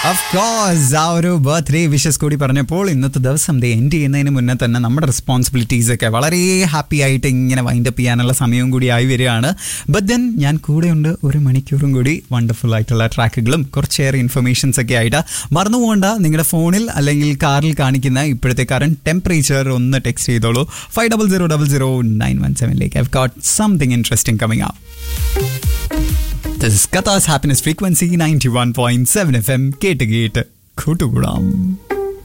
of course ആ ഒരു birthday wishes കൂടി പറഞ്ഞപ്പോൾ ഇന്നത്തെ ദിവസം ദേ എൻഡ് ചെയ്യുന്നതിന് മുന്നേ തന്നെ നമ്മുടെ റെസ്പോൺസിബിലിറ്റീസ് ഒക്കെ വളരെ ഹാപ്പി ആയിട്ട് ഇങ്ങനെ വൈൻഡപ്പ് ചെയ്യാനുള്ള സമയവും കൂടി ആയി വരികയാണ് ബട്ട് ദെൻ ഞാൻ കൂടെയുണ്ട് ഒരു മണിക്കൂറും കൂടി വണ്ടർഫുൾ ആയിട്ടുള്ള ട്രാക്കുകളും കുറച്ചേറെ ഇൻഫർമേഷൻസ് ഒക്കെ ആയിട്ട് മറന്നു പോകണ്ട നിങ്ങളുടെ ഫോണിൽ അല്ലെങ്കിൽ കാറിൽ കാണിക്കുന്ന ഇപ്പോഴത്തെ കറണ്ട് ടെമ്പറേച്ചർ ഒന്ന് ടെക്സ്റ്റ് ചെയ്തോളൂ five double zero double zero nine one സെവനിലേക്ക് I've got something interesting coming ah This is Qatar's happiness frequency 91.7 FM കേട്ട് കേട്ട് കൂട്ടുകൂടാം